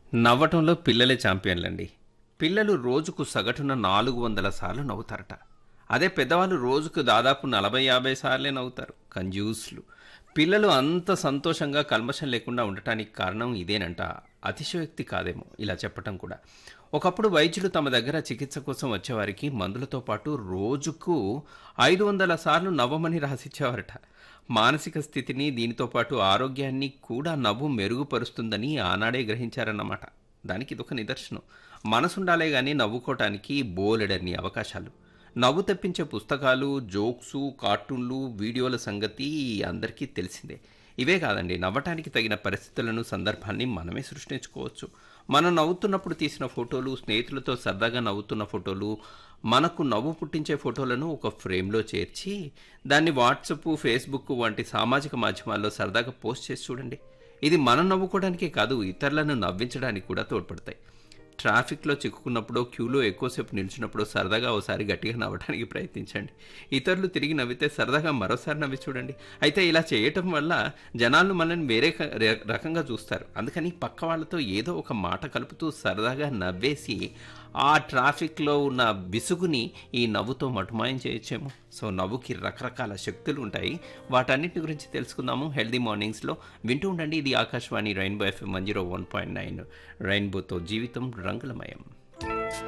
నవ్వటంలో పిల్లలే ఛాంపియన్లండి పిల్లలు రోజుకు సగటున నాలుగు వందల సార్లు నవ్వుతారట అదే పెద్దవాళ్ళు రోజుకు దాదాపు నలభై యాభై సార్లే నవ్వుతారు కంజ్యూస్లు పిల్లలు అంత సంతోషంగా కల్మషం లేకుండా ఉండటానికి కారణం ఇదేనంట అతిశయోక్తి కాదేమో ఇలా చెప్పటం కూడా ఒకప్పుడు వైద్యులు తమ దగ్గర చికిత్స కోసం వచ్చేవారికి మందులతో పాటు రోజుకు ఐదు వందల సార్లు నవ్వమని రాసిచ్చేవారట మానసిక స్థితిని దీనితో పాటు ఆరోగ్యాన్ని కూడా నవ్వు మెరుగుపరుస్తుందని ఆనాడే గ్రహించారన్నమాట దానికి ఇదొక నిదర్శనం మనసుండాలే గాని నవ్వుకోవటానికి బోలెడన్ని అవకాశాలు నవ్వు తెప్పించే పుస్తకాలు జోక్సు కార్టూన్లు వీడియోల సంగతి అందరికీ తెలిసిందే ఇవే కాదండి నవ్వటానికి తగిన పరిస్థితులను సందర్భాన్ని మనమే సృష్టించుకోవచ్చు మనం నవ్వుతున్నప్పుడు తీసిన ఫోటోలు స్నేహితులతో సరదాగా నవ్వుతున్న ఫోటోలు మనకు నవ్వు పుట్టించే ఫోటోలను ఒక ఫ్రేమ్లో చేర్చి దాన్ని వాట్సప్ ఫేస్బుక్ వంటి సామాజిక మాధ్యమాల్లో సరదాగా పోస్ట్ చేసి చూడండి ఇది మనం నవ్వుకోవడానికే కాదు ఇతరులను నవ్వించడానికి కూడా తోడ్పడతాయి ట్రాఫిక్లో చిక్కుకున్నప్పుడు క్యూలో ఎక్కువసేపు నిలిచినప్పుడు సరదాగా ఒకసారి గట్టిగా నవ్వడానికి ప్రయత్నించండి ఇతరులు తిరిగి నవ్వితే సరదాగా మరోసారి నవ్వి చూడండి అయితే ఇలా చేయటం వల్ల జనాలు మనల్ని వేరే క- ర- రకంగా చూస్తారు అందుకని పక్క వాళ్ళతో ఏదో ఒక మాట కలుపుతూ సరదాగా నవ్వేసి ఆ ట్రాఫిక్లో ఉన్న విసుగుని ఈ నవ్వుతో మటుమాయం చేయొచ్చేమో సో నవ్వుకి రకరకాల శక్తులు ఉంటాయి వాటన్నిటి గురించి తెలుసుకుందాము హెల్దీ మార్నింగ్స్లో వింటూ ఉండండి ఇది Akashvani rainbow FM one zero one point nine రైన్బోతో జీవితం రంగులమయం